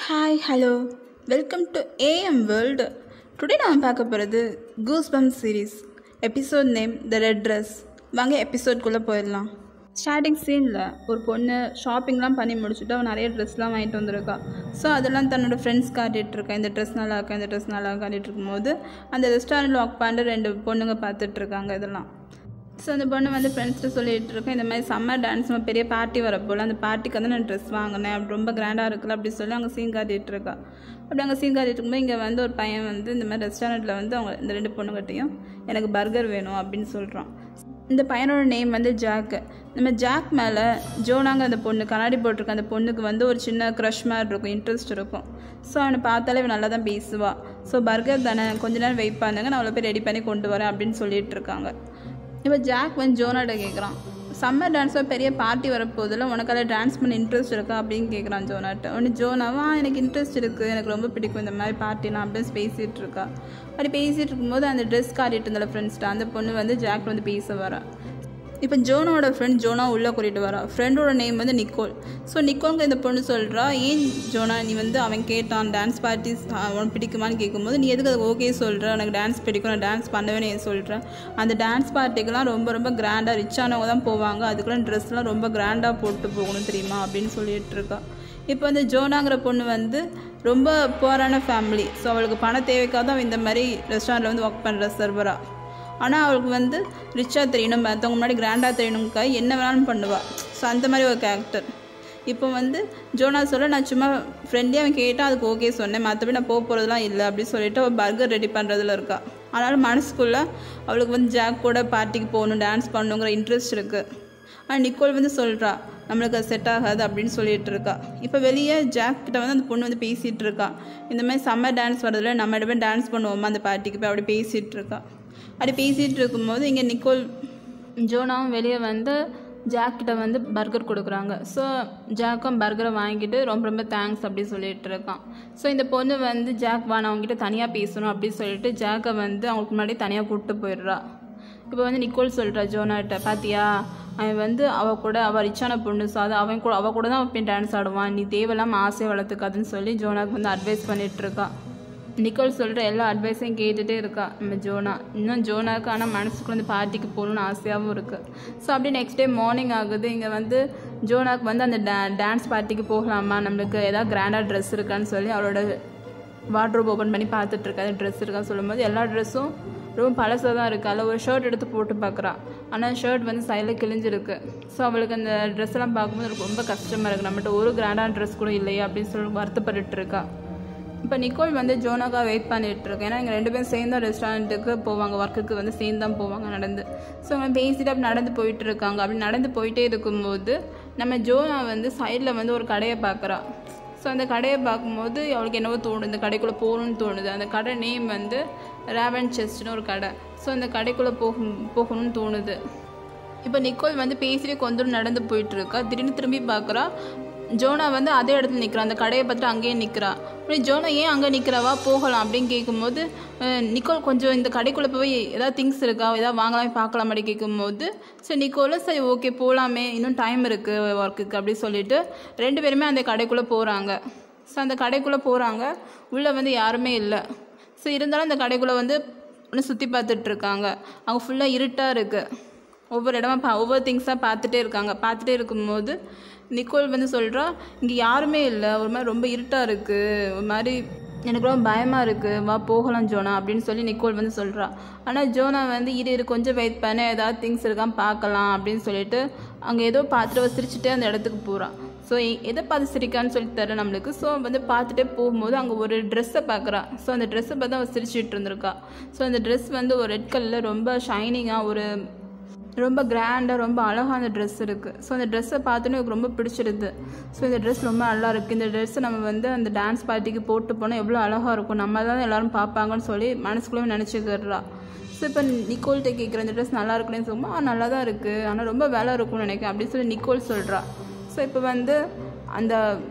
hi hello welcome to A வேர்ல்டு world today பார்க்க போகிறது goosebumps series episode name the red dress வாங்க எபிசோட்குள்ளே போயிடலாம் ஸ்டார்டிங் சீனில் ஒரு பொண்ணு ஷாப்பிங்லாம் பண்ணி முடிச்சுட்டு அவன் நிறைய ட்ரெஸ்லாம் வாங்கிட்டு வந்திருக்கா ஸோ அதெல்லாம் தன்னோட ஃப்ரெண்ட்ஸ் காட்டிகிட்டு இருக்கா இந்த ட்ரெஸ் நல்லா இருக்கா இந்த ட்ரெஸ் நல்லா காட்டிகிட்டு இருக்கும்போது அந்த ரெஸ்டாரண்ட் வாக் பண்ணிட்டு ரெண்டு பொண்ணுங்க பார்த்துட்டு இருக்காங்க இதெல்லாம் ஸோ அந்த பொண்ணு வந்து ஃப்ரெண்ட்ஸ்ட்டு சொல்லிட்டு இருக்கேன் இந்த மாதிரி சம்மர் டான்ஸ் நம்ம பெரிய பார்ட்டி வரப்போல் அந்த பார்ட்டிக்கு வந்து நான் ட்ரெஸ் வாங்கினேன் அப்படி ரொம்ப கிராண்டாக இருக்குல்ல அப்படி சொல்லி அவங்க சீன் காட்டிகிட்டு இருக்கா அப்படி அங்கே சீன் காட்டிட்டு இருக்கும்போது இங்கே வந்து ஒரு பையன் வந்து இந்த மாதிரி ரெஸ்டாரண்ட்டில் வந்து அவங்க இந்த ரெண்டு பொண்ணுகிட்டையும் எனக்கு பர்கர் வேணும் அப்படின்னு சொல்கிறான் இந்த பையனோட நேம் வந்து ஜாக்கு நம்ம ஜாக் மேலே ஜோனாங்க அந்த பொண்ணு கண்ணாடி போட்டிருக்க அந்த பொண்ணுக்கு வந்து ஒரு சின்ன க்ரஷ் மாதிரி இருக்கும் இன்ட்ரெஸ்ட் இருக்கும் ஸோ அவனை பார்த்தாலே இவன் நல்லா தான் பேசுவா ஸோ பர்கர் தானே கொஞ்ச நேரம் வெயிட் பண்ணுங்க நான் அவ்வளோ போய் ரெடி பண்ணி கொண்டு வரேன் அப்படின்னு சொல்லிட்டு இருக்காங்க இப்போ ஜாக் வந்து ஜோனாட்ட கேட்குறான் சம்மர் டான்ஸில் பெரிய பார்ட்டி வரப்போதில் உனக்கு அதில் டான்ஸ் பண்ண இன்ட்ரெஸ்ட் இருக்கா அப்படின்னு கேட்குறான் ஜோனாட்ட உடனே ஜோனாவா எனக்கு இன்ட்ரெஸ்ட் இருக்குது எனக்கு ரொம்ப பிடிக்கும் இந்த மாதிரி பார்ட்டிலாம் அப்படின்னு பேசிகிட்டு இருக்கா அப்படி பேசிகிட்டு இருக்கும்போது அந்த ட்ரெஸ் காட்டிட்டு இருந்தால ஃப்ரெண்ட்ஸ்ட்டு அந்த பொண்ணு வந்து ஜாக் வந்து பேச வரா இப்போ ஜோனோட ஃப்ரெண்ட் ஜோனா உள்ளே கூட்டிகிட்டு வரா ஃப்ரெண்டோட நேம் வந்து நிக்கோல் ஸோ நிக்கோலுக்கு இந்த பொண்ணு சொல்கிறா ஏன் ஜோனா நீ வந்து அவன் கேட்டான் டான்ஸ் பார்ட்டிஸ் உனக்கு பிடிக்குமான்னு கேட்கும்போது நீ எதுக்கு அது ஓகே சொல்கிற எனக்கு டான்ஸ் பிடிக்கும் நான் டான்ஸ் பண்ணவே நீ சொல்கிறேன் அந்த டான்ஸ் பார்ட்டிக்கெலாம் ரொம்ப ரொம்ப கிராண்டாக ரிச்சானவங்க தான் போவாங்க அதுக்கெல்லாம் ட்ரெஸ்லாம் ரொம்ப கிராண்டாக போட்டு போகணும் தெரியுமா அப்படின்னு சொல்லிட்டு இருக்கா இப்போ வந்து ஜோனாங்கிற பொண்ணு வந்து ரொம்ப புவரான ஃபேமிலி ஸோ அவளுக்கு பண தேவைக்காக தான் இந்த மாதிரி ரெஸ்டாரண்ட்டில் வந்து ஒர்க் பண்ணுற சர்வராக ஆனால் அவளுக்கு வந்து ரிச்சாக தெரியணும் மற்றவங்க முன்னாடி கிராண்டாக தெரியணுங்கக்கா என்ன வேணாலும் பண்ணுவாள் ஸோ அந்த மாதிரி ஒரு கேரக்டர் இப்போ வந்து ஜோனா சொல்ல நான் சும்மா ஃப்ரெண்ட்லியாக அவன் கேட்டால் அதுக்கு ஓகே சொன்னேன் மற்றபடி நான் போக போகிறதுலாம் இல்லை அப்படின்னு சொல்லிட்டு அவள் பர்கர் ரெடி பண்ணுறதுல இருக்கா ஆனாலும் மனசுக்குள்ளே அவளுக்கு வந்து ஜாக் கூட பார்ட்டிக்கு போகணும் டான்ஸ் பண்ணணுங்கிற இன்ட்ரெஸ்ட் இருக்குது ஆனால் நிக்கோல் வந்து சொல்கிறா நம்மளுக்கு அது செட் ஆகாது அப்படின்னு சொல்லிட்டு இருக்கா இப்போ வெளியே ஜாக் கிட்ட வந்து அந்த பொண்ணு வந்து பேசிகிட்டு இருக்கா இந்த மாதிரி சம்மர் டான்ஸ் வரதுல நம்ம இடமே டான்ஸ் பண்ணுவோமா அந்த பார்ட்டிக்கு போய் அப்படி பேசிகிட்டு இருக்கா அப்படி பேசிகிட்டு இருக்கும்போது இங்கே நிக்கோல் ஜோனாவும் வெளியே வந்து ஜாக் கிட்ட வந்து பர்கர் கொடுக்குறாங்க ஸோ ஜாக்கும் பர்கரை வாங்கிட்டு ரொம்ப ரொம்ப தேங்க்ஸ் அப்படி சொல்லிட்டு இருக்கான் ஸோ இந்த பொண்ணு வந்து ஜாக் வா நான் அவங்ககிட்ட தனியாக பேசணும் அப்படின்னு சொல்லிட்டு ஜாக்கை வந்து அவங்களுக்கு முன்னாடி தனியாக கூப்பிட்டு போயிடுறா இப்போ வந்து நிக்கோல் சொல்கிறா ஜோனாட்ட பாத்தியா அவன் வந்து அவள் கூட அவள் ரிச்சான பொண்ணு ஸோ அது அவன் கூட அவள் கூட தான் அவன் டான்ஸ் ஆடுவான் நீ தேவையில்லாமல் ஆசையை வளர்த்துக்காதுன்னு சொல்லி ஜோனாக்கு வந்து அட்வைஸ் பண்ணிட்டு இருக்கா நிக்கோல் சொல்கிற எல்லா அட்வைஸையும் கேட்டுகிட்டே இருக்கா நம்ம ஜோனா இன்னும் ஜோனாக்கு ஆனால் மனசுக்குள்ள வந்து பார்ட்டிக்கு போகணுன்னு ஆசையாகவும் இருக்குது ஸோ அப்படியே நெக்ஸ்ட் டே மார்னிங் ஆகுது இங்கே வந்து ஜோனாக்கு வந்து அந்த டா டான்ஸ் பார்ட்டிக்கு போகலாமா நம்மளுக்கு ஏதாவது கிராண்டாக ட்ரெஸ் இருக்கான்னு சொல்லி அவளோட வார்ட்ரோப் ஓப்பன் பண்ணி பார்த்துட்டு இருக்கா ட்ரெஸ் இருக்கான்னு சொல்லும்போது எல்லா ட்ரெஸ்ஸும் ரொம்ப பழசாக தான் இருக்குது அதில் ஒரு ஷர்ட் எடுத்து போட்டு பார்க்குறா ஆனால் ஷர்ட் வந்து சைடில் கிழிஞ்சிருக்கு ஸோ அவளுக்கு அந்த ட்ரெஸ் எல்லாம் பார்க்கும்போது எனக்கு ரொம்ப கஷ்டமாக இருக்குது நம்மகிட்ட ஒரு கிராண்டான ட்ரெஸ் கூட இல்லையா அப்படின்னு சொல்லி வருத்தப்பட்டுட்டு இருக்கா இப்போ நிக்கோல் வந்து ஜோனாக்கா வெயிட் பண்ணிட்டு இருக்கேன் ஏன்னா இங்கே ரெண்டு பேரும் சேர்ந்து ரெஸ்டாரண்ட்டுக்கு போவாங்க ஒர்க்குக்கு வந்து சேர்ந்து தான் போவாங்க நடந்து ஸோ அவங்க பேசிட்டு அப்படி நடந்து போயிட்டு இருக்காங்க அப்படி நடந்து போயிட்டே இருக்கும்போது நம்ம ஜோனா வந்து சைடில் வந்து ஒரு கடையை பார்க்குறா ஸோ அந்த கடையை பார்க்கும்போது அவளுக்கு என்னவோ தோணுது இந்த கடைக்குள்ளே போகணும்னு தோணுது அந்த கடை நேம் வந்து ரேவன் செஸ்ட்னு ஒரு கடை ஸோ அந்த கடைக்குள்ளே போகும் போகணும்னு தோணுது இப்போ நிக்கோல் வந்து பேசிட்டு கொஞ்ச தூரம் நடந்து போயிட்டு இருக்கா திடீர்னு திரும்பி பார்க்குறா ஜோனா வந்து அதே இடத்துல நிற்கிறா அந்த கடையை பார்த்துட்டு அங்கேயே நிற்கிறா அப்படி ஜோனா ஏன் அங்கே நிற்கிறவா போகலாம் அப்படின்னு கேட்கும்போது நிக்கோல் கொஞ்சம் இந்த கடைக்குள்ளே போய் ஏதாவது திங்ஸ் இருக்கா ஏதாவது வாங்கலாமே பார்க்கலாம் அப்படி கேட்கும்போது சரி நிக்கோலும் சரி ஓகே போகலாமே இன்னும் டைம் இருக்குது ஒர்க்குக்கு அப்படி சொல்லிட்டு ரெண்டு பேருமே அந்த கடைக்குள்ளே போகிறாங்க ஸோ அந்த கடைக்குள்ளே போகிறாங்க உள்ளே வந்து யாருமே இல்லை ஸோ இருந்தாலும் அந்த கடைக்குள்ளே வந்து ஒன்று சுற்றி பார்த்துட்டு இருக்காங்க அங்கே ஃபுல்லாக இருட்டாக இருக்குது ஒவ்வொரு இடமா பா ஒவ்வொரு திங்ஸாக பார்த்துட்டே இருக்காங்க பார்த்துட்டே இருக்கும்போது நிக்கோல் வந்து சொல்கிறா இங்கே யாருமே இல்லை ஒரு மாதிரி ரொம்ப இருட்டாக இருக்குது ஒரு மாதிரி எனக்கு ரொம்ப பயமாக இருக்குது வா போகலாம் ஜோனா அப்படின்னு சொல்லி நிக்கோல் வந்து சொல்கிறா ஆனால் ஜோனா வந்து இரு இரு கொஞ்சம் வெயிட் பண்ண ஏதாவது திங்ஸ் இருக்கான்னு பார்க்கலாம் அப்படின்னு சொல்லிட்டு அங்கே ஏதோ பார்த்துட்டு சிரிச்சுட்டே அந்த இடத்துக்கு போகிறான் ஸோ எதை பார்த்து சிரிக்கான்னு சொல்லி தர நம்மளுக்கு ஸோ வந்து பார்த்துட்டே போகும்போது அங்கே ஒரு ட்ரெஸ்ஸை பார்க்குறா ஸோ அந்த ட்ரெஸ்ஸை பார்த்து அவள் சிரிச்சிட்டு இருந்திருக்கா ஸோ அந்த ட்ரெஸ் வந்து ஒரு ரெட் கலரில் ரொம்ப ஷைனிங்காக ஒரு ரொம்ப கிராண்டாக ரொம்ப அழகாக அந்த ட்ரெஸ் இருக்குது ஸோ அந்த ட்ரெஸ்ஸை பார்த்தோன்னே எனக்கு ரொம்ப பிடிச்சிருது ஸோ இந்த ட்ரெஸ் ரொம்ப நல்லா இருக்குது இந்த ட்ரெஸ்ஸை நம்ம வந்து அந்த டான்ஸ் பார்ட்டிக்கு போட்டு போனால் எவ்வளோ அழகாக இருக்கும் நம்ம தான் எல்லோரும் பார்ப்பாங்கன்னு சொல்லி மனசுக்குள்ளேயே நினச்சிக்கிறா ஸோ இப்போ நிக்கோல்கிட்ட கேட்குற இந்த ட்ரெஸ் நல்லா இருக்குன்னு சொல்லும்போது நல்லா தான் இருக்குது ஆனால் ரொம்ப வேலை இருக்கும்னு நினைக்கிறேன் அப்படின்னு சொல்லி நிக்கோல் சொல்கிறா ஸோ இப்போ வந்து அந்த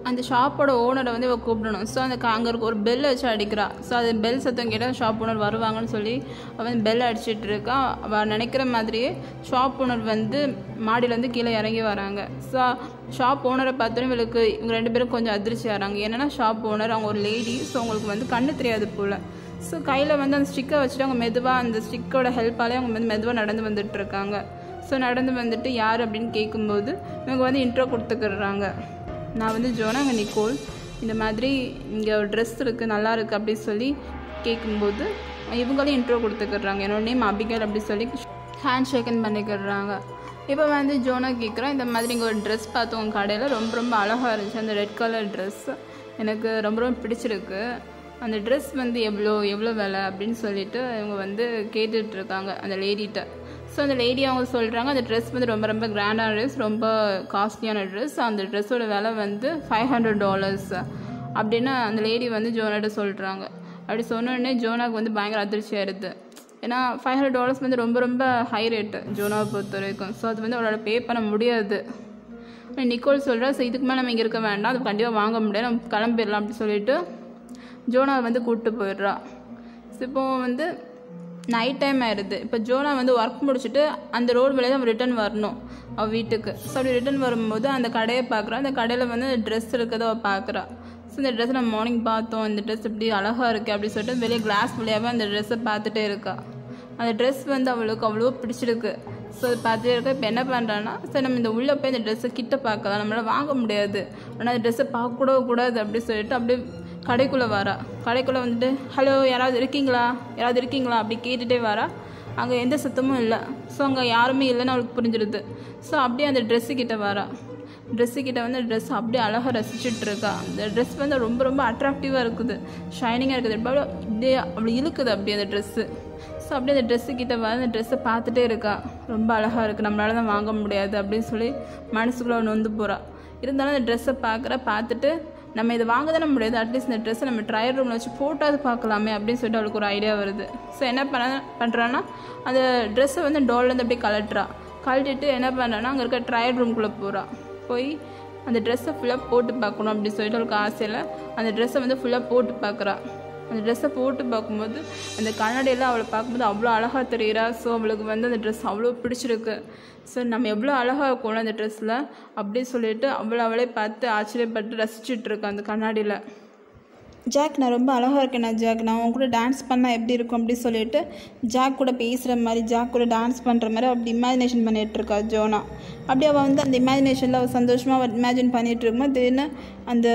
அந்த ஷாப்போட ஓனரை வந்து இவ கூப்பிடணும் ஸோ அந்த அங்கே இருக்க ஒரு பெல் வச்சு அடிக்கிறா ஸோ அது பெல் சத்தம் கேட்டால் ஷாப் ஓனர் வருவாங்கன்னு சொல்லி அவன் வந்து பெல் அடிச்சிட்டு இருக்கா அவள் நினைக்கிற மாதிரியே ஷாப் ஓனர் வந்து மாடியிலேருந்து கீழே இறங்கி வராங்க ஸோ ஷாப் ஓனரை பார்த்தோன்னே இவளுக்கு இவங்க ரெண்டு பேரும் கொஞ்சம் அதிர்ச்சி ஆகிறாங்க என்னென்னா ஷாப் ஓனர் அவங்க ஒரு லேடி ஸோ அவங்களுக்கு வந்து கண்ணு தெரியாது போல் ஸோ கையில் வந்து அந்த ஸ்டிக்கை வச்சுட்டு அவங்க மெதுவாக அந்த ஸ்டிக்கோட ஹெல்ப்பாலே அவங்க வந்து மெதுவாக நடந்து வந்துட்டு இருக்காங்க ஸோ நடந்து வந்துட்டு யார் அப்படின்னு கேட்கும்போது இவங்க வந்து இன்ட்ரோ கொடுத்துக்கிடுறாங்க நான் வந்து ஜோனா அங்கே நிக்கோல் இந்த மாதிரி இங்கே ஒரு ட்ரெஸ் இருக்குது நல்லா இருக்குது அப்படின்னு சொல்லி கேட்கும்போது இவங்களும் இன்ட்ரோ கொடுத்துக்கிடுறாங்க என்னோட நேம் அபிகேல் அப்படி சொல்லி ஹேண்ட் ஷேக்கன் பண்ணிக்கிடுறாங்க இப்போ வந்து ஜோனா கேட்குறோம் இந்த மாதிரி இங்கே ஒரு ட்ரெஸ் பார்த்தோம் உங்கள் கடையில் ரொம்ப ரொம்ப அழகாக இருந்துச்சு அந்த ரெட் கலர் ட்ரெஸ் எனக்கு ரொம்ப ரொம்ப பிடிச்சிருக்கு அந்த ட்ரெஸ் வந்து எவ்வளோ எவ்வளோ விலை அப்படின்னு சொல்லிட்டு இவங்க வந்து கேட்டுட்டு இருக்காங்க அந்த லேடிகிட்ட ஸோ அந்த லேடி அவங்க சொல்கிறாங்க அந்த ட்ரெஸ் வந்து ரொம்ப ரொம்ப கிராண்டான ட்ரெஸ் ரொம்ப காஸ்ட்லியான ட்ரெஸ் அந்த ட்ரெஸ்ஸோட விலை வந்து ஃபைவ் ஹண்ட்ரட் டாலர்ஸ் அப்படின்னு அந்த லேடி வந்து ஜோனாட்ட சொல்கிறாங்க அப்படி சொன்ன உடனே ஜோனாக்கு வந்து பயங்கர அதிர்ச்சி ஆயிடுது ஏன்னா ஃபைவ் ஹண்ட்ரட் டாலர்ஸ் வந்து ரொம்ப ரொம்ப ஹை ரேட்டு ஜோனாவை பொறுத்த வரைக்கும் ஸோ அது வந்து அவளால் பே பண்ண முடியாது நிக்கோல் சொல்கிறா ஸோ இதுக்கு மேலே நம்ம இங்கே இருக்க வேண்டாம் அது கண்டிப்பாக வாங்க முடியாது நம்ம கிளம்பிடலாம் அப்படி சொல்லிட்டு ஜோனாவை வந்து கூப்பிட்டு போயிடுறா ஸோ இப்போ வந்து நைட் டைம் ஆயிடுது இப்போ ஜோனா வந்து ஒர்க் முடிச்சுட்டு அந்த ரோடு வழியாக அவன் ரிட்டர்ன் வரணும் அவள் வீட்டுக்கு ஸோ அப்படி ரிட்டர்ன் வரும்போது அந்த கடையை பார்க்குறா அந்த கடையில் வந்து ட்ரெஸ் இருக்கிறத அவள் பார்க்குறா ஸோ இந்த ட்ரெஸ் நம்ம மார்னிங் பார்த்தோம் இந்த ட்ரெஸ் இப்படி அழகாக இருக்குது அப்படி சொல்லிட்டு வெளியே கிளாஸ் வழியாகவே அந்த ட்ரெஸ்ஸை பார்த்துட்டே இருக்கா அந்த ட்ரெஸ் வந்து அவளுக்கு அவ்வளோ பிடிச்சிருக்கு ஸோ அது பார்த்துட்டே இருக்க இப்போ என்ன பண்ணுறான்னா சரி நம்ம இந்த உள்ளே போய் இந்த ட்ரெஸ்ஸை கிட்ட பார்க்கலாம் நம்மளால் வாங்க முடியாது ஆனால் அந்த ட்ரெஸ்ஸை பார்க்கக்கூட கூடாது அப்படி சொல்லிட்டு அப்படியே கடைக்குள்ளே வரா கடைக்குள்ளே வந்துட்டு ஹலோ யாராவது இருக்கீங்களா யாராவது இருக்கீங்களா அப்படி கேட்டுகிட்டே வரா அங்கே எந்த சத்தமும் இல்லை ஸோ அங்கே யாருமே இல்லைன்னு அவளுக்கு புரிஞ்சிடுது ஸோ அப்படியே அந்த ட்ரெஸ்ஸு கிட்ட வரா ட்ரெஸ்ஸு கிட்ட வந்து ட்ரெஸ் அப்படியே அழகாக ரசிச்சுட்டு இருக்கா அந்த ட்ரெஸ் வந்து ரொம்ப ரொம்ப அட்ராக்டிவாக இருக்குது ஷைனிங்காக இருக்குது அப்படியே அப்படியே அப்படி இழுக்குது அப்படியே அந்த ட்ரெஸ்ஸு ஸோ அப்படியே அந்த ட்ரெஸ்ஸு கிட்ட வர அந்த ட்ரெஸ்ஸை பார்த்துட்டே இருக்கா ரொம்ப அழகாக இருக்குது நம்மளால தான் வாங்க முடியாது அப்படின்னு சொல்லி மனசுக்குள்ளே நொந்து போகிறா இருந்தாலும் அந்த ட்ரெஸ்ஸை பார்க்குற பார்த்துட்டு நம்ம இதை வாங்க தானே முடியாது அட்லீஸ்ட் இந்த ட்ரெஸ்ஸை நம்ம ட்ரையல் ரூமில் வச்சு போட்டாவது பார்க்கலாமே அப்படின்னு சொல்லிட்டு அவளுக்கு ஒரு ஐடியா வருது ஸோ என்ன பண்ண பண்ணுறான்னா அந்த ட்ரெஸ்ஸை வந்து டோல்லேருந்து அப்படியே கலட்டுறா கழட்டிட்டு என்ன பண்ணுறான்னா அங்கே இருக்க ட்ரையல் ரூம்குள்ளே போகிறா போய் அந்த ட்ரெஸ்ஸை ஃபுல்லாக போட்டு பார்க்கணும் அப்படின்னு சொல்லிட்டு அவளுக்கு ஆசையில் அந்த ட்ரெஸ்ஸை வந்து ஃபுல்லாக போட்டு பார்க்குறா அந்த ட்ரெஸ்ஸை போட்டு பார்க்கும்போது அந்த கண்ணாடியெல்லாம் அவளை பார்க்கும்போது அவ்வளோ அழகாக தெரிகிறா ஸோ அவளுக்கு வந்து அந்த ட்ரெஸ் அவ்வளோ பிடிச்சிருக்கு ஸோ நம்ம எவ்வளோ அழகாக இருக்கோம்ல அந்த ட்ரெஸ்ஸில் அப்படி சொல்லிட்டு அவ்வளோ அவளே பார்த்து ஆச்சரியப்பட்டு ரசிச்சுட்டு இருக்கா அந்த கண்ணாடியில் ஜாக் நான் ரொம்ப அழகாக இருக்கேன் ஜாக் நான் உன் கூட டான்ஸ் பண்ணால் எப்படி இருக்கும் அப்படி சொல்லிட்டு ஜாக் கூட பேசுகிற மாதிரி ஜாக் கூட டான்ஸ் பண்ணுற மாதிரி அப்படி இமேஜினேஷன் பண்ணிகிட்டு இருக்கா ஜோனா அப்படி அவள் வந்து அந்த இமேஜினேஷனில் அவள் சந்தோஷமாக அவள் இமேஜின் பண்ணிகிட்டு இருக்கும்போது திடீர்னு அந்த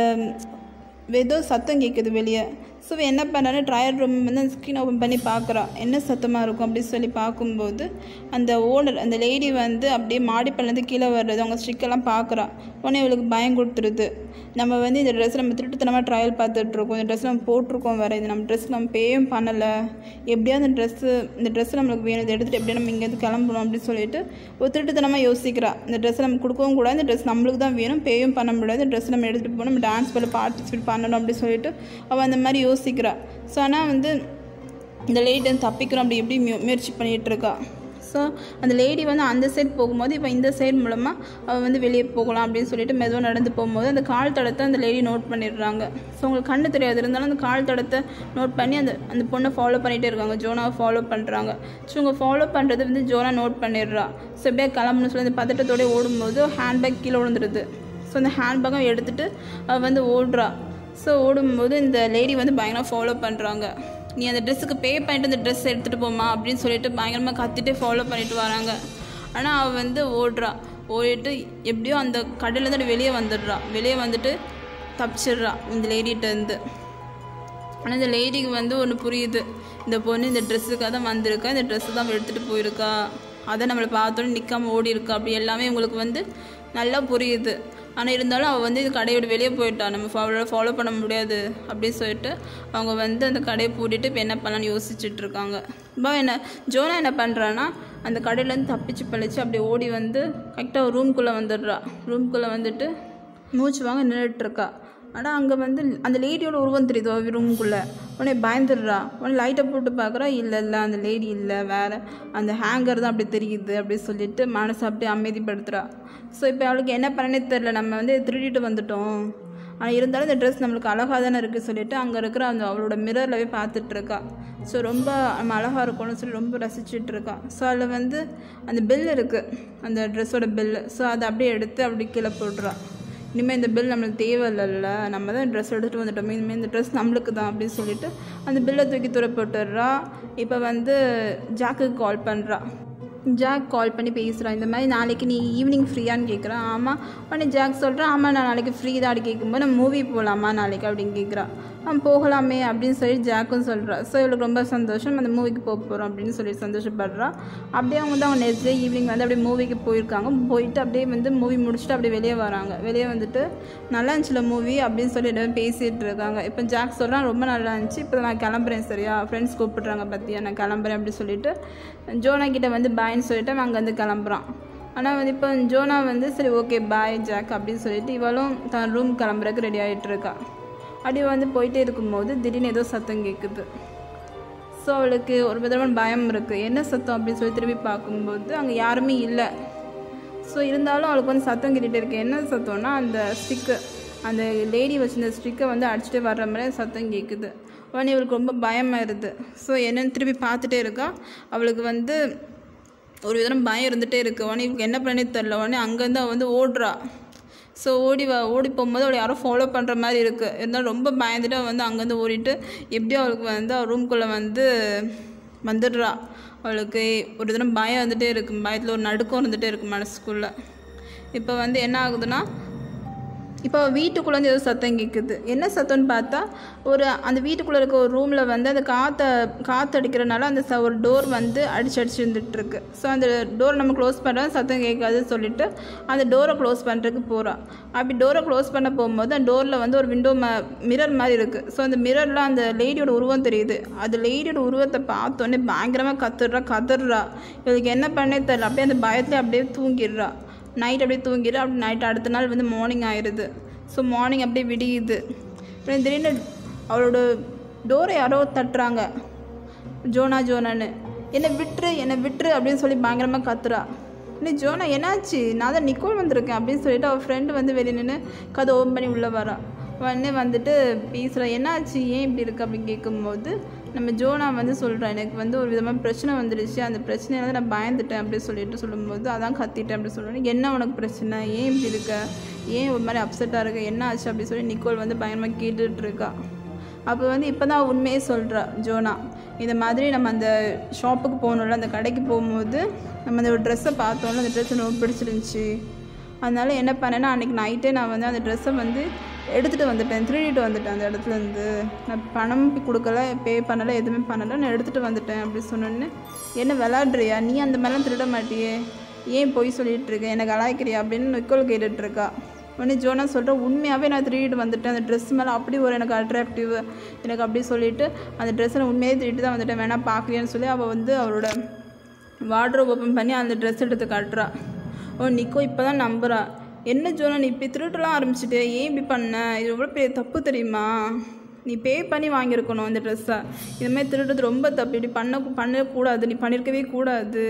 ஏதோ சத்தம் கேட்குது வெளியே ஸோ என்ன பண்ணுறாரு ட்ரையல் ரூம் வந்து அந்த ஸ்க்ரீன் ஓப்பன் பண்ணி பார்க்குறா என்ன சத்தமாக இருக்கும் அப்படின்னு சொல்லி பார்க்கும்போது அந்த ஓனர் அந்த லேடி வந்து அப்படியே மாடிப்பல்லேருந்து கீழே வர்றது அவங்க ஸ்டிக்கெல்லாம் பார்க்குறா உடனே இவளுக்கு பயம் கொடுத்துருது நம்ம வந்து இந்த ட்ரெஸ் நம்ம திருட்டுத்தனமாக ட்ரையல் பார்த்துட்ருக்கோம் இந்த ட்ரெஸ் நம்ம போட்டிருக்கோம் வேறு இது நம்ம ட்ரெஸ் நம்ம பேயும் பண்ணலை எப்படியாவது இந்த ட்ரெஸ்ஸு இந்த ட்ரெஸ் நம்மளுக்கு வேணும் இதை எடுத்துகிட்டு எப்படியா நம்ம இங்கேருந்து கிளம்பணும் அப்படின்னு சொல்லிட்டு ஒரு திருட்டுத்தனமாக யோசிக்கிறா இந்த ட்ரெஸ்ஸை நம்ம கொடுக்கவும் கூடாது இந்த ட்ரெஸ் நம்மளுக்கு தான் வேணும் பேயும் பண்ண முடியாது இந்த ட்ரெஸ் நம்ம எடுத்துகிட்டு போகணும் நம்ம டான்ஸ் பண்ண பார்ட்டிசிபேட் பண்ணணும் அப்படின்னு சொல்லிட்டு அவள் அந்த மாதிரி யோசிக்கிறா ஸோ ஆனால் வந்து இந்த லேடி வந்து தப்பிக்கிறோம் அப்படி எப்படி முய- முயற்சி பண்ணிகிட்டு இருக்கா ஸோ அந்த லேடி வந்து அந்த சைடு போகும்போது இப்போ இந்த சைடு மூலமாக அவள் வந்து வெளியே போகலாம் அப்படின்னு சொல்லிட்டு மெதுவாக நடந்து போகும்போது அந்த கால் தடத்தை அந்த லேடி நோட் பண்ணிடுறாங்க ஸோ உங்களுக்கு கண்ணு தெரியாது இருந்தாலும் அந்த கால் தடத்தை நோட் பண்ணி அந்த அந்த பொண்ணை ஃபாலோ பண்ணிகிட்டே இருக்காங்க ஜோனாவை ஃபாலோ பண்ணுறாங்க ஸோ இவங்க ஃபாலோ பண்ணுறது வந்து ஜோனா நோட் பண்ணிடுறா ஸோ எப்படியே கிளம்பணும்னு சொல்லி அந்த பதட்டத்தோடய ஓடும்போது ஹேண்ட்பேக் கீழே விழுந்துருது ஸோ அந்த ஹேண்ட்பேக்கை எடுத்துகிட்டு அவள் வந்து ஓடுறா ஸோ ஓடும்போது இந்த லேடி வந்து பயங்கரமாக ஃபாலோ பண்ணுறாங்க நீ அந்த ட்ரெஸ்ஸுக்கு பே பண்ணிட்டு அந்த ட்ரெஸ் எடுத்துகிட்டு போமா அப்படின்னு சொல்லிட்டு பயங்கரமாக கத்திட்டு ஃபாலோ பண்ணிட்டு வராங்க ஆனால் அவள் வந்து ஓடுறா ஓடிட்டு எப்படியோ அந்த கடையிலேருந்து வெளியே வந்துடுறா வெளியே வந்துட்டு தப்பிச்சிடுறா இந்த லேடிகிட்டேருந்து ஆனால் இந்த லேடிக்கு வந்து ஒன்று புரியுது இந்த பொண்ணு இந்த ட்ரெஸ்ஸுக்காக தான் வந்திருக்கா இந்த ட்ரெஸ்ஸு தான் அவள் எடுத்துகிட்டு போயிருக்கா அதை நம்மளை பார்த்தோன்னே நிற்காம ஓடி இருக்கா அப்படி எல்லாமே உங்களுக்கு வந்து நல்லா புரியுது ஆனால் இருந்தாலும் அவள் வந்து இது கடையோட வெளியே போயிட்டா நம்ம ஃபாலோ ஃபாலோ பண்ண முடியாது அப்படின்னு சொல்லிட்டு அவங்க வந்து அந்த கடையை பூட்டிட்டு இப்போ என்ன பண்ணலான்னு யோசிச்சுட்டு இருக்காங்க இப்போ என்ன ஜோனா என்ன பண்ணுறான்னா அந்த கடையிலேருந்து தப்பிச்சு பழிச்சு அப்படியே ஓடி வந்து கரெக்டாக ரூம்குள்ளே வந்துடுறா ரூம்குள்ளே வந்துட்டு மூச்சு வாங்க நின்றுட்டு இருக்கா ஆனால் அங்கே வந்து அந்த லேடியோட உருவம் தெரியுது ரூமுக்குள்ளே உடனே பயந்துடுறா உடனே லைட்டை போட்டு பார்க்குறா இல்லை இல்லை அந்த லேடி இல்லை வேறு அந்த ஹேங்கர் தான் அப்படி தெரியுது அப்படி சொல்லிட்டு மனசை அப்படியே அமைதிப்படுத்துகிறா ஸோ இப்போ அவளுக்கு என்ன பண்ணனே தெரில நம்ம வந்து திருடிட்டு வந்துட்டோம் ஆனால் இருந்தாலும் இந்த ட்ரெஸ் நம்மளுக்கு அழகாக தானே இருக்குது சொல்லிட்டு அங்கே இருக்கிற அந்த அவளோட மிரரில் போய் பார்த்துட்டு இருக்கா ஸோ ரொம்ப நம்ம அழகாக இருக்கணும்னு சொல்லி ரொம்ப ரசிச்சுட்டு இருக்கா ஸோ அதில் வந்து அந்த பில் இருக்குது அந்த ட்ரெஸ்ஸோட பில்லு ஸோ அதை அப்படியே எடுத்து அப்படி கீழே போட்டுறா இனிமேல் இந்த பில் நம்மளுக்கு தேவையில்லைல்ல நம்ம தான் ட்ரெஸ் எடுத்துகிட்டு வந்துட்டோமே இனிமேல் இந்த ட்ரெஸ் நம்மளுக்கு தான் அப்படின்னு சொல்லிட்டு அந்த பில்லை தூக்கி தூர போட்டுடுறா இப்போ வந்து ஜாக்குக்கு கால் பண்ணுறா ஜாக் கால் பண்ணி பேசுகிறான் இந்த மாதிரி நாளைக்கு நீ ஈவினிங் ஃப்ரீயான்னு கேட்குறான் ஆமாம் உடனே ஜாக் சொல்கிறான் ஆமாம் நான் நாளைக்கு ஃப்ரீ தான் அப்படி கேட்கும்போது நம்ம மூவி போகலாமா நாளைக்கு அப்படின்னு கேட்குறான் ஆ போகலாமே அப்படின்னு சொல்லி ஜாக்கும் சொல்கிறா ஸோ இவளுக்கு ரொம்ப சந்தோஷம் அந்த மூவிக்கு போக போகிறோம் அப்படின்னு சொல்லி சந்தோஷப்படுறா அப்படியே அவங்க வந்து அவங்க நெக்ஸ்ட் டே ஈவினிங் வந்து அப்படியே மூவிக்கு போயிருக்காங்க போயிட்டு அப்படியே வந்து மூவி முடிச்சுட்டு அப்படியே வெளியே வராங்க வெளியே வந்துட்டு நல்லா இருந்துச்சுல மூவி அப்படின்னு சொல்லி எல்லாரும் பேசிகிட்டு இருக்காங்க இப்போ ஜாக் சொல்கிறான் ரொம்ப நல்லா இருந்துச்சு இப்போ நான் கிளம்புறேன் சரியா ஃப்ரெண்ட்ஸ் கூப்பிட்றாங்க பற்றியா நான் கிளம்புறேன் அப்படின்னு சொல்லிட்டு ஜோனா கிட்ட வந்து பாய்ன்னு சொல்லிட்டு அவன் அங்கேருந்து கிளம்புறான் ஆனால் வந்து இப்போ ஜோனா வந்து சரி ஓகே பாய் ஜாக் அப்படின்னு சொல்லிட்டு இவளும் தன் ரூம் கிளம்புறதுக்கு ரெடி ஆகிட்டு இருக்கா அப்படி வந்து போயிட்டே இருக்கும்போது திடீர்னு ஏதோ சத்தம் கேட்குது ஸோ அவளுக்கு ஒரு விதமான பயம் இருக்குது என்ன சத்தம் அப்படின்னு சொல்லி திரும்பி பார்க்கும்போது அங்கே யாருமே இல்லை ஸோ இருந்தாலும் அவளுக்கு வந்து சத்தம் கேட்டுகிட்டே இருக்கு என்ன சத்தம்னா அந்த ஸ்டிக்கு அந்த லேடி வச்சிருந்த ஸ்டிக்கை வந்து அடிச்சுட்டு வர்ற மாதிரி சத்தம் கேட்குது உடனே இவளுக்கு ரொம்ப பயமாயிருது ஸோ என்னன்னு திரும்பி பார்த்துட்டே இருக்கா அவளுக்கு வந்து ஒரு விதம் பயம் இருந்துகிட்டே இருக்குது உடனே இவளுக்கு என்ன பண்ணே தெரில உடனே அங்கேருந்து அவள் வந்து ஓடுறா ஸோ ஓடி வா ஓடி போகும்போது அவளை யாரோ ஃபாலோ பண்ணுற மாதிரி இருக்குது இருந்தாலும் ரொம்ப பயந்துட்டு அவள் வந்து அங்கேருந்து ஓடிட்டு எப்படியோ அவளுக்கு வந்து அவள் ரூம்குள்ளே வந்து வந்துடுறா அவளுக்கு ஒரு தினம் பயம் வந்துட்டே இருக்கு பயத்தில் ஒரு நடுக்கம் இருந்துகிட்டே இருக்குது மனசுக்குள்ளே இப்போ வந்து என்ன ஆகுதுன்னா இப்போ வீட்டுக்குள்ளே வந்து ஏதோ சத்தம் கேட்குது என்ன சத்தம்னு பார்த்தா ஒரு அந்த வீட்டுக்குள்ளே இருக்க ஒரு ரூமில் வந்து அந்த காற்றை காற்று அடிக்கிறனால அந்த ச ஒரு டோர் வந்து அடிச்சு அடிச்சு இருந்துகிட்ருக்கு ஸோ அந்த டோர் நம்ம க்ளோஸ் பண்ணுறோம் சத்தம் கேட்காதுன்னு சொல்லிட்டு அந்த டோரை க்ளோஸ் பண்ணுறதுக்கு போகிறா அப்படி டோரை க்ளோஸ் பண்ண போகும்போது அந்த டோரில் வந்து ஒரு விண்டோ ம மிரர் மாதிரி இருக்குது ஸோ அந்த மிரரில் அந்த லேடியோட உருவம் தெரியுது அது லேடியோட உருவத்தை பார்த்தோன்னே பயங்கரமாக கத்துடுறா கதறா இவளுக்கு என்ன பண்ணே தெரில அப்படியே அந்த பயத்தில் அப்படியே தூங்கிடுறா நைட் அப்படியே தூங்கிடு அப்படி நைட் அடுத்த நாள் வந்து மார்னிங் ஆயிடுது ஸோ மார்னிங் அப்படியே விடியுது அப்புறம் திடீர்னு அவளோட டோரை யாரோ தட்டுறாங்க ஜோனா ஜோனான்னு என்னை விட்டுரு என்னை விட்டுரு அப்படின்னு சொல்லி பயங்கரமாக கத்துறா இல்லை ஜோனா என்னாச்சு நான் தான் நிக்கோல் வந்திருக்கேன் அப்படின்னு சொல்லிட்டு அவள் ஃப்ரெண்டு வந்து வெளியே நின்று கதை ஓப்பன் பண்ணி உள்ளே வரா உடனே வந்துட்டு பேசுகிறா என்னாச்சு ஏன் இப்படி இருக்கு அப்படின்னு கேட்கும்போது நம்ம ஜோனா வந்து சொல்கிறா எனக்கு வந்து ஒரு விதமாக பிரச்சனை வந்துடுச்சு அந்த பிரச்சனையில தான் நான் பயந்துட்டேன் அப்படின்னு சொல்லிட்டு சொல்லும்போது அதான் கத்திட்டேன் அப்படின்னு சொல்லுவேன் என்ன உனக்கு பிரச்சனை ஏன் இப்படி இருக்க ஏன் ஒரு மாதிரி அப்செட்டாக இருக்க என்ன ஆச்சு அப்படின்னு சொல்லி நிக்கோல் வந்து பயங்கரமாக கேட்டுட்டு இருக்கா அப்போ வந்து இப்போ தான் உண்மையே சொல்கிறா ஜோனா இந்த மாதிரி நம்ம அந்த ஷாப்புக்கு போகணும்ல அந்த கடைக்கு போகும்போது நம்ம அந்த ஒரு ட்ரெஸ்ஸை பார்த்தோம்ல அந்த ட்ரெஸ் ரொம்ப பிடிச்சிருந்துச்சி அதனால என்ன பண்ணேன்னா அன்றைக்கி நைட்டே நான் வந்து அந்த ட்ரெஸ்ஸை வந்து எடுத்துகிட்டு வந்துட்டேன் திருடிட்டு வந்துட்டேன் அந்த இடத்துலேருந்து நான் பணம் கொடுக்கல பே பண்ணலை எதுவுமே பண்ணலை நான் எடுத்துகிட்டு வந்துட்டேன் அப்படி சொன்னோன்னே என்ன விளாட்றியா நீ அந்த மாதிரிலாம் திருட மாட்டியே ஏன் பொய் சொல்லிட்டு இருக்க எனக்கு அலாய்க்கிறியா அப்படின்னு நிக்கோல் கேட்டுட்டு இருக்கா உடனே ஜோனா சொல்கிற உண்மையாகவே நான் திருடிட்டு வந்துட்டேன் அந்த ட்ரெஸ் மேலே அப்படி ஒரு எனக்கு அட்ராக்டிவ் எனக்கு அப்படி சொல்லிட்டு அந்த ட்ரெஸ்ஸை நான் உண்மையாக திருட்டு தான் வந்துட்டேன் வேணா பார்க்குறியான்னு சொல்லி அவள் வந்து அவளோட வார்ட்ரோப் ஓப்பன் பண்ணி அந்த ட்ரெஸ் எடுத்து காட்டுறா ஓ நிக்கோ இப்போ தான் நம்புறா என்ன ஜோனா நீ இப்படி திருட்டலாம் ஆரம்பிச்சிட்டு ஏன் இப்படி பண்ண இது எவ்வளோ பெரிய தப்பு தெரியுமா நீ பே பண்ணி வாங்கியிருக்கணும் இந்த ட்ரெஸ்ஸை இதுமாதிரி திருடுறது ரொம்ப தப்பு இப்படி பண்ண பண்ணக்கூடாது நீ பண்ணியிருக்கவே கூடாது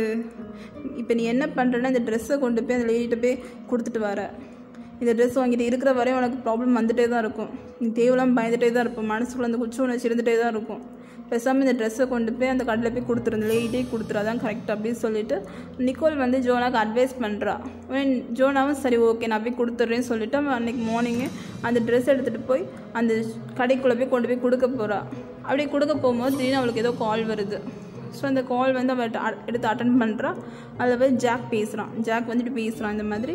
இப்போ நீ என்ன பண்ணுறன்னா இந்த ட்ரெஸ்ஸை கொண்டு போய் அந்த லேடிகிட்ட போய் கொடுத்துட்டு வர இந்த ட்ரெஸ் வாங்கிட்டு இருக்கிற வரையும் உனக்கு ப்ராப்ளம் வந்துட்டே தான் இருக்கும் நீ தேவையில்லாமல் பயந்துட்டே தான் இருப்போம் மனசுக்குள்ள அந்த குச்சி உணர்ச்சி இருந்துகிட்டே தான் இருக்கும் பேசாமல் இந்த ட்ரெஸ்ஸை கொண்டு போய் அந்த கடையில் போய் கொடுத்துரு லேட்டே கொடுத்துரு அதான் கரெக்ட் அப்படின்னு சொல்லிட்டு நிக்கோல் வந்து ஜோனாக்கு அட்வைஸ் பண்ணுறா ஜோனாவும் சரி ஓகே நான் போய் கொடுத்துட்றேன்னு சொல்லிட்டு அவன் அன்றைக்கி மார்னிங்கு அந்த ட்ரெஸ் எடுத்துகிட்டு போய் அந்த கடைக்குள்ளே போய் கொண்டு போய் கொடுக்க போகிறா அப்படி கொடுக்க போகும்போது திடீர்னு அவளுக்கு ஏதோ கால் வருது ஸோ அந்த கால் வந்து அவள் எடுத்து அட்டன் பண்ணுறா அதில் போய் ஜாக் பேசுகிறான் ஜாக் வந்துட்டு பேசுகிறான் இந்த மாதிரி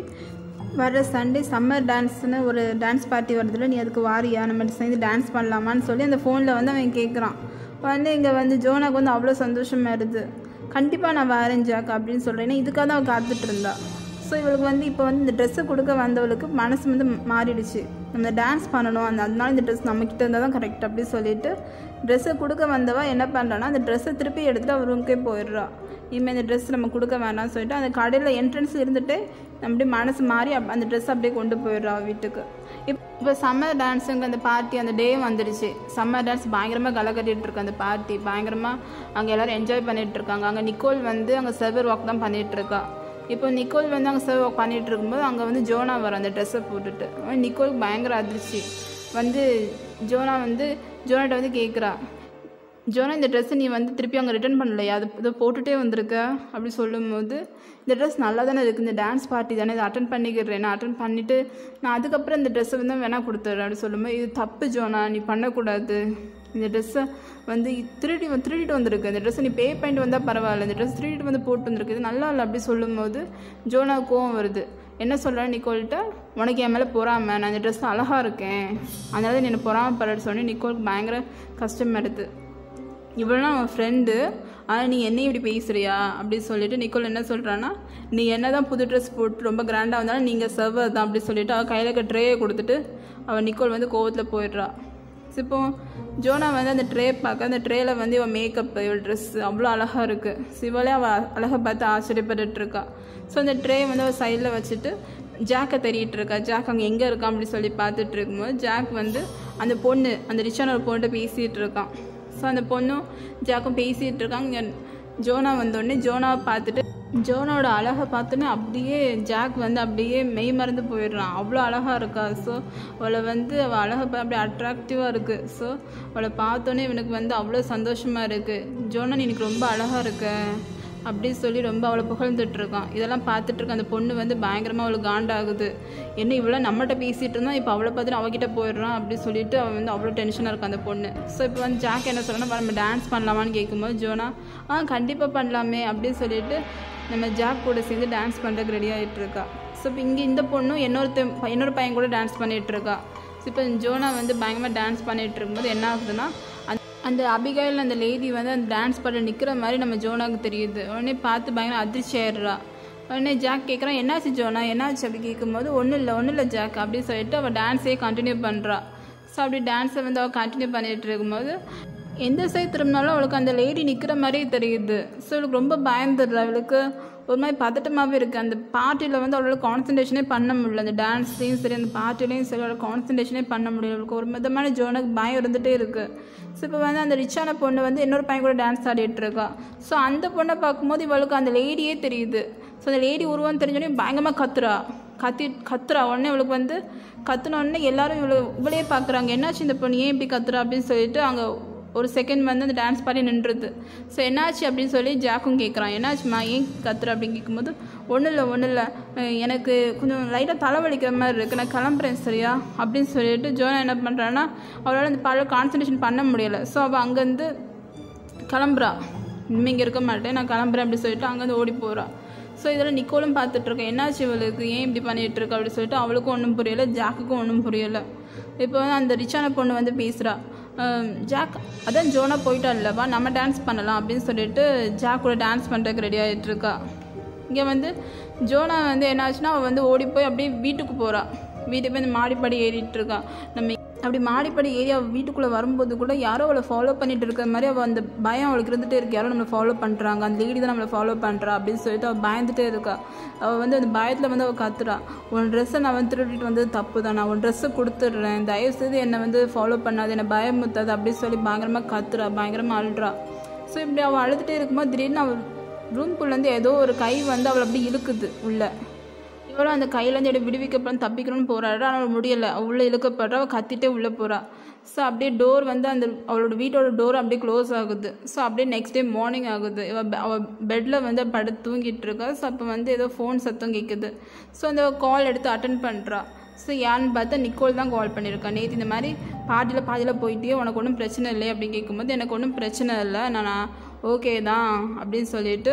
வர சண்டே சம்மர் டான்ஸ்னு ஒரு டான்ஸ் பார்ட்டி வருதுல நீ அதுக்கு வாரியா நம்ம சேர்ந்து டான்ஸ் பண்ணலாமான்னு சொல்லி அந்த ஃபோனில் வந்து அவன் கேட்குறான் வந்து இங்கே வந்து ஜோனாக்கு வந்து அவ்வளோ சந்தோஷமாக இருது கண்டிப்பாக நான் வரேன் ஜாக் அப்படின்னு சொல்கிறேன் ஏன்னா இதுக்காக தான் அவள் காத்துட்டு இருந்தா ஸோ இவளுக்கு வந்து இப்போ வந்து இந்த ட்ரெஸ்ஸை கொடுக்க வந்தவளுக்கு மனசு வந்து மாறிடுச்சு நம்ம டான்ஸ் பண்ணணும் அந்த அதனால இந்த ட்ரெஸ் நம்மக்கிட்ட இருந்தால் தான் கரெக்ட் அப்படி சொல்லிட்டு ட்ரெஸ்ஸை கொடுக்க வந்தவ என்ன பண்ணுறான்னா அந்த ட்ரெஸ்ஸை திருப்பி எடுத்துகிட்டு அவள் ரூம்க்கே போயிடுறா இனிமேல் இந்த ட்ரெஸ் நம்ம கொடுக்க வேணாம்னு சொல்லிட்டு அந்த கடையில் என்ட்ரன்ஸ் இருந்துட்டு அப்படியே மனசு மாறி அப் அந்த ட்ரெஸ் அப்படியே கொண்டு போயிடுறா வீட்டுக்கு இப் இப்போ சம்மர் டான்ஸுங்க அந்த பார்ட்டி அந்த டே வந்துடுச்சு சம்மர் டான்ஸ் பயங்கரமாக களை கட்டிட்டு இருக்கு அந்த பார்ட்டி பயங்கரமாக அங்கே எல்லோரும் என்ஜாய் பண்ணிட்டு இருக்காங்க அங்கே நிக்கோல் வந்து அங்கே சர்வர் வாக் தான் பண்ணிட்டு இருக்கா இப்போ நிக்கோல் வந்து அங்கே சர்வ் பண்ணிட்டு இருக்கும்போது அங்கே வந்து ஜோனா வரும் அந்த ட்ரெஸ்ஸை போட்டுட்டு அவன் நிக்கோலுக்கு பயங்கர அதிர்ச்சி வந்து ஜோனா வந்து ஜோனாட்ட வந்து கேட்குறா ஜோனா இந்த ட்ரெஸ்ஸை நீ வந்து திருப்பி அங்கே ரிட்டர்ன் பண்ணலையா அது இதை போட்டுகிட்டே வந்திருக்க அப்படி சொல்லும்போது இந்த ட்ரெஸ் நல்லா தானே இருக்குது இந்த டான்ஸ் பார்ட்டி தானே இதை அட்டன் பண்ணிக்கிறேன் நான் அட்டன் பண்ணிவிட்டு நான் அதுக்கப்புறம் இந்த ட்ரெஸ்ஸை வந்து வேணா கொடுத்துட்றேன் அப்படி சொல்லும்போது இது தப்பு ஜோனா நீ பண்ணக்கூடாது இந்த ட்ரெஸ்ஸை வந்து திருடி வந்து திருடிட்டு வந்திருக்கு இந்த ட்ரெஸ்ஸை நீ பே பண்ணிட்டு வந்தால் பரவாயில்ல இந்த ட்ரெஸ் திருடிட்டு வந்து போட்டு வந்திருக்கு இது நல்லா இல்லை அப்படி சொல்லும்போது ஜோனா கோவம் வருது என்ன சொல்கிறேன் நிக்கோல்கிட்ட உனக்கு என் மேலே பொறாம நான் இந்த ட்ரெஸ் அழகாக இருக்கேன் அதனால நீ என்னை பொறாமப்படுற சொன்னி நிக்கோலுக்கு பயங்கர கஷ்டமாக இருக்குது இவ்வளோ அவன் ஃப்ரெண்டு ஆனால் நீ என்ன இப்படி பேசுறியா அப்படின்னு சொல்லிட்டு நிக்கோல் என்ன சொல்கிறான்னா நீ என்ன தான் புது ட்ரெஸ் போட்டு ரொம்ப கிராண்டாக வந்தாலும் நீங்கள் சர்வர் தான் அப்படி சொல்லிட்டு அவள் கையில் இருக்க ட்ரேயை கொடுத்துட்டு அவள் நிக்கோல் வந்து கோவத்தில் போயிடுறா இப்போ ஜோனா வந்து அந்த ட்ரே பார்க்க அந்த ட்ரேயில் வந்து இவன் மேக்கப் இவள் ட்ரெஸ் அவ்வளோ அழகாக இருக்குது சிவலே அவள் அழகை பார்த்து ஆச்சரியப்பட்டுட்டு இருக்கா ஸோ அந்த ட்ரே வந்து அவள் சைடில் வச்சுட்டு ஜாக்கை தெரியிட்டு இருக்கா ஜாக் அங்கே எங்கே இருக்கான் அப்படி சொல்லி பார்த்துட்டு இருக்கும்போது ஜாக் வந்து அந்த பொண்ணு அந்த ரிச்சான ஒரு பொண்ணுகிட்ட பேசிகிட்டு இருக்கான் ஸோ அந்த பொண்ணும் ஜாக்கும் பேசிகிட்டு இருக்காங்க இங்கே ஜோனா வந்தோடனே ஜோனாவை பார்த்துட்டு ஜோனாவோட அழகை பார்த்தோன்னே அப்படியே ஜாக் வந்து அப்படியே மெய் மறந்து போயிடுறான் அவ்வளோ அழகாக இருக்கா ஸோ அவளை வந்து அவள் அழகை பா- அப்படியே அட்ராக்டிவாக இருக்குது ஸோ அவளை பார்த்தோன்னே இவனுக்கு வந்து அவ்வளோ சந்தோஷமாக இருக்குது ஜோனா நீ எனக்கு ரொம்ப அழகாக இருக்க அப்படி சொல்லி ரொம்ப அவளை புகழ்ந்துட்டு இருக்கான் இதெல்லாம் பார்த்துட்டு இருக்க அந்த பொண்ணு வந்து பயங்கரமாக அவளுக்கு காண்டாகுது என்ன இவ்வளோ நம்மகிட்ட பேசிகிட்டு இருந்தா இப்போ அவளை பார்த்துட்டு அவகிட்ட போயிடுறான் அப்படி சொல்லிட்டு அவன் வந்து அவ்வளோ டென்ஷனாக இருக்கான் அந்த பொண்ணு ஸோ இப்போ வந்து ஜாக் என்ன சொல்கிறேன்னா நம்ம டான்ஸ் பண்ணலாமான்னு கேட்கும்போது ஜோனா ஆ கண்டிப்பாக பண்ணலாமே அப்படின்னு சொல்லிட்டு நம்ம ஜாக் கூட சேர்ந்து டான்ஸ் பண்ணுறதுக்கு ரெடி ஆகிட்டு இருக்கா ஸோ இப்போ இங்கே இந்த பொண்ணும் இன்னொருத்த இன்னொரு பையன் கூட டான்ஸ் பண்ணிட்டு இருக்கா ஸோ இப்போ ஜோனா வந்து பயங்கரமாக டான்ஸ் பண்ணிட்டு இருக்கும்போது என்ன ஆகுதுன்னா அந்த அந்த அபிகாயில் அந்த லேடி வந்து அந்த டான்ஸ் பண்ண நிற்கிற மாதிரி நம்ம ஜோனாவுக்கு தெரியுது உடனே பார்த்து பயங்கர அதிர்ச்சி ஆயிடுறா உடனே ஜாக் கேட்குறான் என்னாச்சு ஜோனா என்னாச்சு அப்படி கேட்கும்போது ஒன்றும் இல்லை ஒன்றும் இல்லை ஜாக் அப்படி சொல்லிட்டு அவள் டான்ஸே கண்டினியூ பண்ணுறா ஸோ அப்படி டான்ஸை வந்து அவள் கண்டினியூ பண்ணிட்டு இருக்கும்போது எந்த சைடு திரும்பினாலும் அவளுக்கு அந்த லேடி நிற்கிற மாதிரியே தெரியுது ஸோ அவளுக்கு ரொம்ப பயந்துடுறா அவளுக்கு ஒரு மாதிரி பதட்டமாகவே இருக்குது அந்த பார்ட்டியில் வந்து அவளால் கான்சன்ட்ரேஷனே பண்ண முடியல அந்த டான்ஸ்லேயும் சரி அந்த பார்ட்டிலையும் சரி அவளால் கான்சன்ட்ரேஷனே பண்ண முடியல அவளுக்கு ஒரு விதமான ஜோனுக்கு பயம் இருந்துகிட்டே இருக்குது ஸோ இப்போ வந்து அந்த ரிச்சான பொண்ணு வந்து இன்னொரு பையன் கூட டான்ஸ் ஆடிட்டு இருக்கா ஸோ அந்த பொண்ணை பார்க்கும்போது இவளுக்கு அந்த லேடியே தெரியுது ஸோ அந்த லேடி உருவம் தெரிஞ்சோடனே பயங்கரமாக கத்துறா கத்தி கத்துறா உடனே இவளுக்கு வந்து கத்துன உடனே எல்லாரும் இவளு இவளையே பார்க்குறாங்க என்னாச்சு இந்த பொண்ணு ஏன் இப்படி கத்துறா அப்படின்னு சொல்லிட்டு அங்கே ஒரு செகண்ட் வந்து அந்த டான்ஸ் பாடி நின்றுது ஸோ என்னாச்சு அப்படின்னு சொல்லி ஜாக்கும் கேட்குறான் என்னாச்சுமா ஏன் கத்துற அப்படின்னு கேட்கும்போது ஒன்றும் இல்லை ஒன்றும் இல்லை எனக்கு கொஞ்சம் லைட்டாக தலைவலிக்கிற மாதிரி இருக்குது நான் கிளம்புறேன் சரியா அப்படின்னு சொல்லிட்டு ஜோனா என்ன பண்ணுறான்னா அவளால் அந்த பாடல் கான்சன்ட்ரேஷன் பண்ண முடியலை ஸோ அவள் அங்கேருந்து கிளம்புறா இனிமே இங்கே இருக்க மாட்டேன் நான் கிளம்புறேன் அப்படி சொல்லிட்டு அங்கேருந்து ஓடி போகிறா ஸோ இதில் நிக்கோலும் பார்த்துட்டு இருக்கேன் என்னாச்சு இவளுக்கு ஏன் இப்படி பண்ணிட்டு இருக்கா அப்படி சொல்லிட்டு அவளுக்கும் ஒன்றும் புரியலை ஜாக்குக்கும் ஒன்றும் புரியலை இப்போ வந்து அந்த ரிச்சான பொண்ணு வந்து பேசுகிறா ஜாக் அதான் ஜோனா போயிட்டான்லவா நம்ம டான்ஸ் பண்ணலாம் அப்படின்னு சொல்லிட்டு ஜாக் கூட டான்ஸ் பண்ணுறதுக்கு ரெடி ஆகிட்டு இருக்கா இங்கே வந்து ஜோனா வந்து என்னாச்சுன்னா அவள் வந்து ஓடி போய் அப்படியே வீட்டுக்கு போகிறா வீட்டுக்கு போய் இந்த மாடிப்படி ஏறிட்டு இருக்கா நம்ம அப்படி மாடிப்படி ஏறி அவள் வீட்டுக்குள்ளே வரும்போது கூட யாரோ அவளை ஃபாலோ பண்ணிட்டு இருக்கிற மாதிரி அவள் அந்த பயம் அவளுக்கு இருந்துகிட்டே இருக்கு யாரோ நம்மளை ஃபாலோ பண்ணுறாங்க அந்த லேடி தான் நம்மளை ஃபாலோ பண்ணுறா அப்படின்னு சொல்லிட்டு அவள் பயந்துட்டே இருக்கா அவள் வந்து அந்த பயத்தில் வந்து அவள் கத்துறா உன் ட்ரெஸ்ஸை நான் வந்து திருடிட்டு வந்தது தப்பு தான் நான் உன் ட்ரெஸ்ஸை கொடுத்துட்றேன் தயவு செய்து என்னை வந்து ஃபாலோ பண்ணாது என்னை பயமுத்தாது அப்படின்னு சொல்லி பயங்கரமாக கத்துறா பயங்கரமாக அழுறா ஸோ இப்படி அவள் அழுதுகிட்டே இருக்கும்போது திடீர்னு அவள் ரூம்குள்ளேருந்து ஏதோ ஒரு கை வந்து அவளை அப்படி இழுக்குது உள்ளே இவளும் அந்த கையிலேருந்து எடுத்து விடுவிக்கப்படும் தப்பிக்கணும்னு போராடுறா ஆனால் அவள் முடியலை அவள் உள்ளே இழுக்கப்படுறா அவள் கத்திட்டே உள்ளே போகிறா ஸோ அப்படியே டோர் வந்து அந்த அவளோட வீட்டோட டோர் அப்படியே க்ளோஸ் ஆகுது ஸோ அப்படியே நெக்ஸ்ட் டே மார்னிங் ஆகுது இவ பெ- அவள் பெட்டில் வந்து படுத்து தூங்கிட்டு இருக்கா ஸோ அப்போ வந்து ஏதோ ஃபோன் சத்தம் கேட்குது ஸோ அந்த கால் எடுத்து அட்டன் பண்ணுறா ஸோ யாருன்னு பார்த்தா நிக்கோல் தான் கால் பண்ணியிருக்கா நேற்று இந்த மாதிரி பாதியில் பாதியில் போயிட்டே உனக்கு ஒன்றும் பிரச்சனை இல்லை அப்படின்னு கேட்கும்போது எனக்கு ஒன்றும் பிரச்சனை இல்லை நான் ஓகே தான் அப்படின்னு சொல்லிட்டு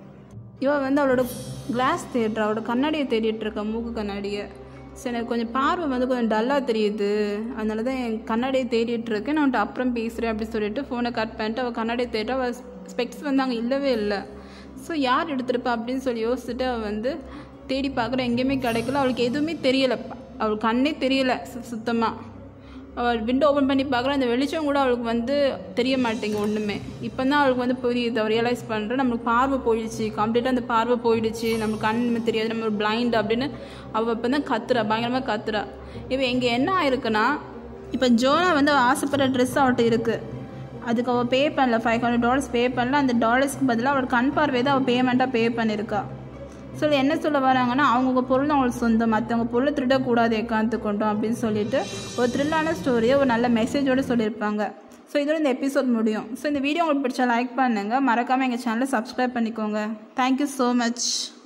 இவ வந்து அவளோட கிளாஸ் தேடுறா அவளோட கண்ணாடியை தேடிட்டு இருக்கா மூக்கு கண்ணாடியை சரி எனக்கு கொஞ்சம் பார்வை வந்து கொஞ்சம் டல்லாக தெரியுது அதனால தான் என் கண்ணாடியை தேடிட்டு இருக்கேன் நான் உன்ட்ட அப்புறம் பேசுகிறேன் அப்படி சொல்லிட்டு ஃபோனை கட் பண்ணிட்டு அவள் கண்ணாடியை தேடுறா அவள் ஸ்பெக்ஸ் வந்து அங்கே இல்லவே இல்லை ஸோ யார் எடுத்திருப்பா அப்படின்னு சொல்லி யோசிச்சுட்டு அவள் வந்து தேடி பார்க்குற எங்கேயுமே கிடைக்கல அவளுக்கு எதுவுமே தெரியலை அவளுக்கு கண்ணே தெரியல சு சுத்தமாக அவள் விண்டோ ஓப்பன் பண்ணி பார்க்குறா அந்த வெளிச்சம் கூட அவளுக்கு வந்து தெரிய மாட்டேங்குது ஒன்றுமே இப்போ தான் அவளுக்கு வந்து புரியுது அவள் ரியலைஸ் பண்ணுற நம்மளுக்கு பார்வை போயிடுச்சு கம்ப்ளீட்டாக அந்த பார்வை போயிடுச்சு நம்மளுக்கு கண் தெரியாது நம்ம பிளைண்ட் அப்படின்னு அவள் இப்போ தான் கத்துறா பயங்கரமாக கத்துறா இப்போ இங்கே என்ன ஆயிருக்குன்னா இப்போ ஜோனா வந்து அவள் ஆசைப்படுற ட்ரெஸ் அவள்கிட்ட இருக்குது அதுக்கு அவள் பே பண்ணல ஃபைவ் ஹண்ட்ரட் டாலர்ஸ் பே பண்ணல அந்த டாலர்ஸ்க்கு பதிலாக அவள் கண் பார்வை தான் அவள் பேமெண்ட்டாக பே பண்ணியிருக்கா ஸோ இதுல என்ன சொல்ல வராங்கன்னா அவங்கவுங்க பொருள் அவங்களுக்கு சொந்தம் மற்றவங்க பொருளை திருடக்கூடாது எக்காந்து கொண்டோம் அப்படின்னு சொல்லிட்டு ஒரு த்ரில்லான ஸ்டோரியை ஒரு நல்ல மெசேஜோடு சொல்லியிருப்பாங்க ஸோ இதோட இந்த எபிசோட் முடியும் ஸோ இந்த வீடியோ உங்களுக்கு பிடிச்சா லைக் பண்ணுங்கள் மறக்காமல் எங்கள் சேனலை சப்ஸ்கிரைப் பண்ணிக்கோங்க தேங்க்யூ ஸோ மச்